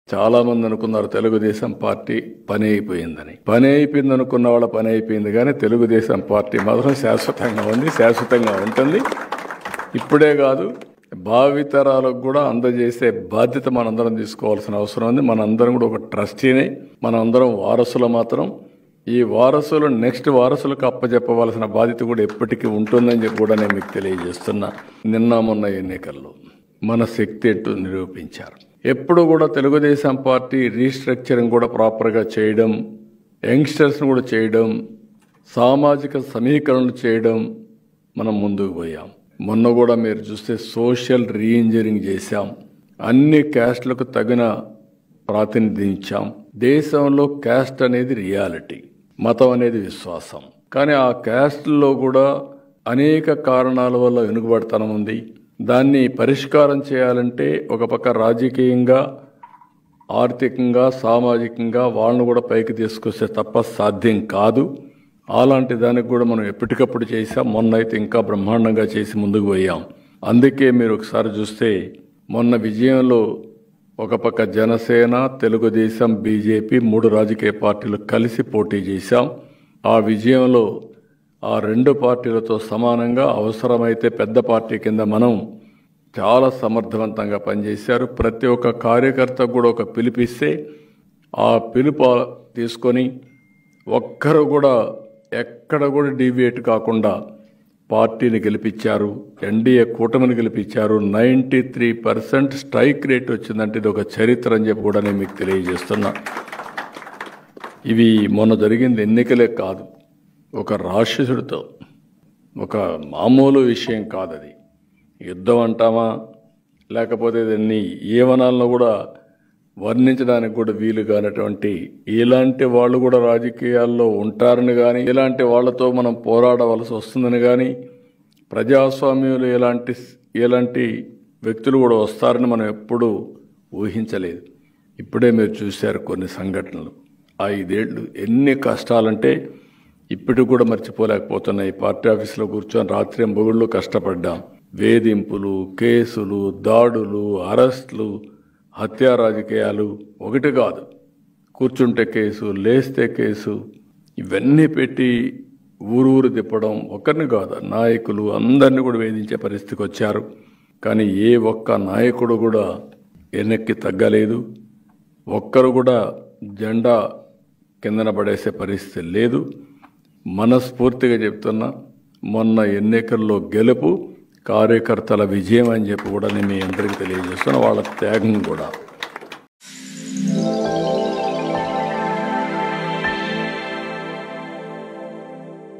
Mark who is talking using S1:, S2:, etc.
S1: చాలా మంది అనుకున్నారు తెలుగుదేశం పార్టీ పని అయిపోయిందని పని అయిపోయింది అనుకున్న వాళ్ళ పని అయిపోయింది కానీ తెలుగుదేశం పార్టీ మాత్రం శాశ్వతంగా ఉంది శాశ్వతంగా ఉంటుంది ఇప్పుడే కాదు భావితరాలకు కూడా అందజేసే బాధ్యత మనందరం తీసుకోవాల్సిన అవసరం ఉంది మనందరం కూడా ఒక ట్రస్టీనే మనందరం వారసులు మాత్రం ఈ వారసులు నెక్స్ట్ వారసులకు అప్పచెప్పవలసిన బాధ్యత కూడా ఎప్పటికీ ఉంటుందని చెప్పి కూడా నేను మీకు తెలియజేస్తున్నా నిన్న మొన్న ఎన్నికల్లో మన శక్తి ఎట్టు నిరూపించారు ఎప్పుడు కూడా తెలుగుదేశం పార్టీ రీస్ట్రక్చరింగ్ కూడా ప్రాపర్గా చేయడం యంగ్స్టర్స్ని కూడా చేయడం సామాజిక సమీకరణలు చేయడం మనం ముందుకు పోయాం మొన్న కూడా మీరు చూస్తే సోషల్ రీఇంజనీరింగ్ చేశాం అన్ని క్యాస్ట్లకు తగిన ప్రాతినిధ్యం ఇచ్చాం దేశంలో క్యాస్ట్ అనేది రియాలిటీ మతం అనేది విశ్వాసం కానీ ఆ క్యాస్ట్లో కూడా అనేక కారణాల వల్ల వెనుకబడతనం ఉంది దాన్ని పరిష్కారం చేయాలంటే ఒక పక్క రాజకీయంగా ఆర్థికంగా సామాజికంగా వాళ్ళను కూడా పైకి తీసుకొస్తే తప్ప సాధ్యం కాదు అలాంటి దానికి కూడా మనం ఎప్పటికప్పుడు చేసాం మొన్న అయితే ఇంకా బ్రహ్మాండంగా చేసి ముందుకు పోయాం అందుకే మీరు ఒకసారి చూస్తే మొన్న విజయంలో ఒక పక్క జనసేన తెలుగుదేశం బీజేపీ మూడు రాజకీయ పార్టీలు కలిసి పోటీ చేశాం ఆ విజయంలో ఆ రెండు పార్టీలతో సమానంగా అవసరమైతే పెద్ద పార్టీ కింద మనం చాలా సమర్థవంతంగా పనిచేశారు ప్రతి ఒక్క కార్యకర్త కూడా ఒక పిలిపిస్తే ఆ పిలుపు తీసుకొని ఒక్కరు కూడా ఎక్కడ కూడా డీవియేట్ కాకుండా పార్టీని గెలిపించారు ఎన్డీఏ కూటమిని గెలిపించారు ninety three percent strike rate వచ్చిందంటే ఇది ఒక చరిత్ర అని చెప్పి కూడా నేను మీకు తెలియజేస్తున్నా ఇవి మొన్న జరిగింది ఎన్నికలే కాదు ఒక రాక్షసుడితో ఒక మామూలు విషయం కాదు అది యుద్ధం అంటామా లేకపోతే దాన్ని ఏవనాలను కూడా వర్ణించడానికి కూడా వీలు కానటువంటి ఇలాంటి వాళ్ళు కూడా రాజకీయాల్లో ఉంటారని కానీ ఇలాంటి వాళ్ళతో మనం పోరాడవలసి వస్తుందని కానీ ప్రజాస్వామ్యంలో ఎలాంటి ఎలాంటి వ్యక్తులు కూడా వస్తారని మనం ఎప్పుడూ ఊహించలేదు ఇప్పుడే మీరు చూశారు కొన్ని సంఘటనలు ఐదేళ్లు ఎన్ని కష్టాలంటే ఇప్పటికి కూడా మర్చిపోలేకపోతున్నాయి పార్టీ ఆఫీసులో కూర్చొని రాత్రి మొగుళ్ళు కష్టపడ్డాం వేధింపులు కేసులు దాడులు అరెస్టులు హత్యా రాజకీయాలు ఒకటి కాదు కూర్చుంటే కేసు లేస్తే కేసు ఇవన్నీ పెట్టి ఊరు ఊరు తిప్పడం ఒకరిని కాదు నాయకులు అందరినీ కూడా వేధించే పరిస్థితికి వచ్చారు కానీ ఏ ఒక్క నాయకుడు కూడా వెనక్కి తగ్గలేదు ఒక్కరు కూడా జెండా కిందన పడేసే పరిస్థితి లేదు మనస్ఫూర్తిగా చెప్తున్నా మొన్న ఎన్నికల్లో గెలుపు కార్యకర్తల విజయం అని చెప్పి కూడా నేను మీ అందరికీ తెలియజేస్తున్నా వాళ్ళ త్యాగం కూడా